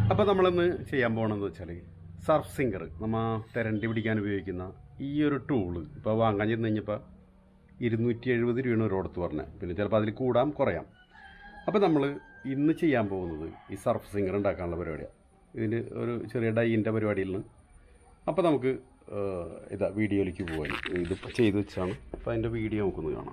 അപ്പോൾ നമ്മളിന്ന് ചെയ്യാൻ പോകണമെന്ന് വെച്ചാൽ സർഫ് സിംഗർ നമ്മൾ തിരണ്ടി പിടിക്കാൻ ഉപയോഗിക്കുന്ന ഈ ഒരു ടൂള് ഇപ്പോൾ വാങ്ങാൻ ചെന്ന് കഴിഞ്ഞപ്പോൾ ഇരുന്നൂറ്റി എഴുപത് രൂപയാണ് ഒരിടത്ത് പറഞ്ഞത് പിന്നെ ചിലപ്പോൾ അതിൽ കൂടാം കുറയാം അപ്പോൾ നമ്മൾ ഇന്ന് ചെയ്യാൻ പോകുന്നത് ഈ സർഫ് സിംഗർ ഉണ്ടാക്കാനുള്ള പരിപാടിയാണ് ഇതിന് ഒരു ചെറിയ ഡൈയിൻ്റെ പരിപാടിയിൽ നിന്ന് അപ്പോൾ നമുക്ക് ഏഹ്, ഇതാ വീഡിയോയിലേക്ക് പോകാൻ ഇത് ചെയ്ത് വെച്ചാണ് അപ്പോൾ അതിൻ്റെ വീഡിയോ നമുക്കൊന്ന് കാണാം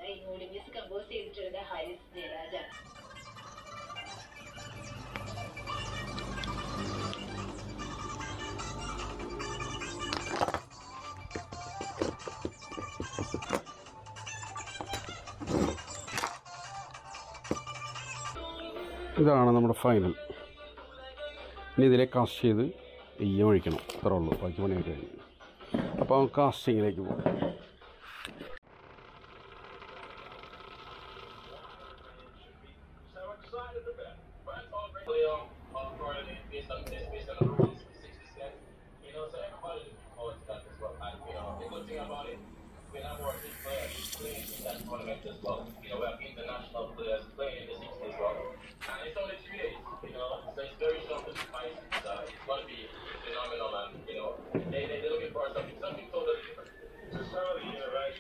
ഈ മൂടി മ്യൂസിക് കമ്പോസ് ചെയ്തിട്ടുള്ളത് ഹാരിസ് ജയരാജാണ് ഇതാണ് നമ്മുടെ ഫൈനൽ ഇനി ഇതിലെ കാസ്റ്റ് ചെയ്ത് ഈയം ഒഴിക്കണം അത്രേ ഉള്ളൂ ബാക്കി പണിയൊക്കെ കഴിഞ്ഞു അപ്പോൾ കാസ്റ്റിങ്ങിലേക്ക് പോകും Leo, of course, based on this, based on the rules, 60 cents. You know, so everybody knows that as well. And, you know, the good thing about it, we have our big players playing in that tournament as well. You know, we have international players playing in the 60 as well. And it's only three days, you know, so it's very short to fight. It's, uh, it's going to be phenomenal, and, you know, they, they, they're looking for something, something totally different. Necessarily, you know, right?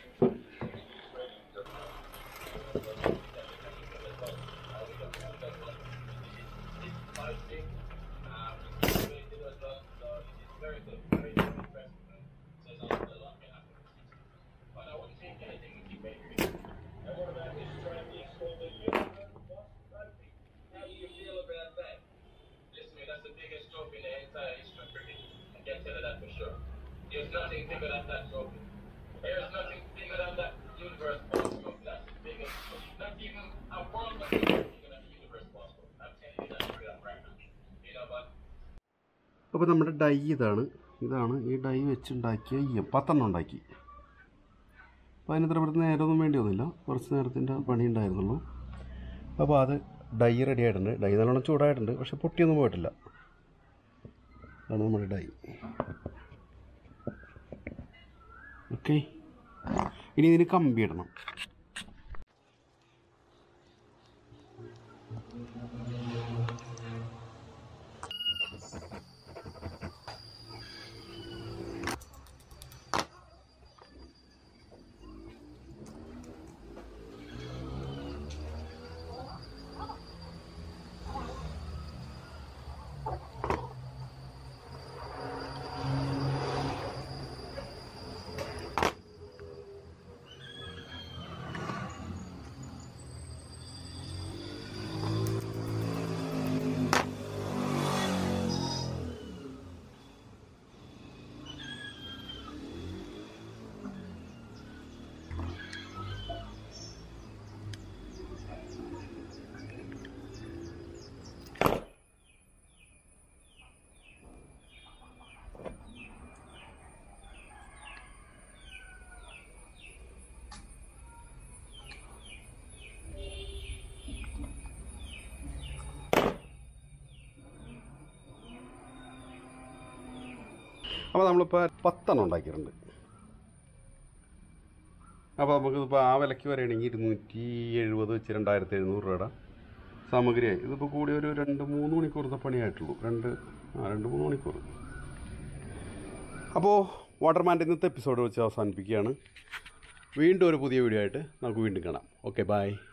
There's nothing bigger than that trophy. There's nothing bigger than that universe boss trophy. That's the biggest trophy. Not even a world record is bigger than the universe boss trophy. I'm telling you that straight up right now. You know, but അപ്പോൾ നമ്മുടെ dye ഇതാണ് ഇതാണ് ഈ dye വെച്ചുണ്ടാക്കിയ ഈയം പത്തെണ്ണം ഉണ്ടാക്കി അപ്പോൾ അതിന് ഇത്ര ഇവിടുത്തെ നേരമൊന്നും വേണ്ടി വന്നില്ല കുറച്ച് നേരത്തിൻ്റെ പണി ഉണ്ടായിരുന്നുള്ളൂ അപ്പോൾ അത് ഡൈ റെഡി ആയിട്ടുണ്ട് ഡൈ നല്ലോണം ചൂടായിട്ടുണ്ട് പക്ഷെ പൊട്ടിയൊന്നും പോയിട്ടില്ല അതാണ് നമ്മുടെ ഡൈ ഓക്കെ ഇനി ഇതിന് കമ്പി ഇടണം അപ്പോൾ നമ്മളിപ്പോൾ പത്തെണ്ണം ഉണ്ടാക്കിയിട്ടുണ്ട് അപ്പോൾ നമുക്കിതിപ്പോൾ ആ വിലയ്ക്ക് വരികയാണെങ്കിൽ ഇരുന്നൂറ്റി എഴുപത് വെച്ച് രണ്ടായിരത്തി എഴുന്നൂറ് രൂപയുടെ സാമഗ്രിയായി ഇതിപ്പോൾ കൂടി ഒരു രണ്ട് മൂന്ന് മണിക്കൂറത്തെ പണിയായിട്ടുള്ളൂ രണ്ട് ആ രണ്ട് മൂന്ന് മണിക്കൂർ അപ്പോൾ വാട്ടർമാൻ്റെ ഇന്നത്തെ എപ്പിസോഡ് വെച്ച് അവസാനിപ്പിക്കുകയാണ് വീണ്ടും ഒരു പുതിയ വീഡിയോ ആയിട്ട് നമുക്ക് വീണ്ടും കാണാം ഓക്കെ ബൈ